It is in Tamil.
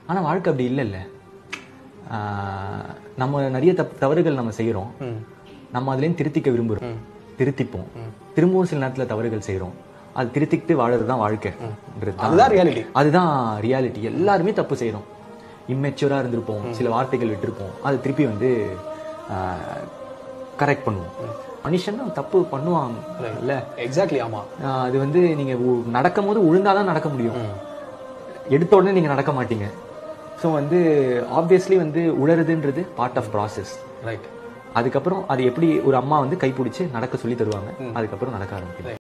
ஆனா வாழ்க்கை அப்படி இல்லைல்ல ஆ, நம்ம நிறைய தப்பு தவறுகள் நம்ம செய்யறோம் ம் நம்ம அதுலேயும் திருத்திக்க விரும்புறோம் திருத்திப்போம் திரும்பவும் சில நேரத்துல தவறுகள் செய்றோம் அது திருத்திக்கிட்டு வாழறது தான் வாழ்க்கைன்றது தான் அதுதான் ரியாலிட்டி அதுதான் ரியாலிட்டி எல்லாருமே தப்பு செய்றோம் இம்மெச்சூரா இருந்திருப்போம் சில வார்த்தைகள் விட்டிருப்போம் அது திருப்பி வந்து கரெக்ட் பண்ணுவோம் மனுஷன் தான் தப்பு பண்ணுவாங்கல்ல எக்ஸாக்ட்லி ஆமா ஆஹ் அது வந்து நீங்க உ- நடக்கும்போது ஒழுங்காதான் நடக்க முடியும் எடுத்த உடனே நீங்க நடக்க மாட்டீங்க ஸோ வந்து ஆப்வியஸ்லி வந்து உழறதுன்றது பார்ட் ஆஃப் ப்ராசஸ் ரைட் அதுக்கப்புறம் அது எப்படி ஒரு அம்மா வந்து கைப்பிடிச்சு நடக்க சொல்லி தருவாங்க அதுக்கப்புறம் நடக்க ஆரம்பிக்கும்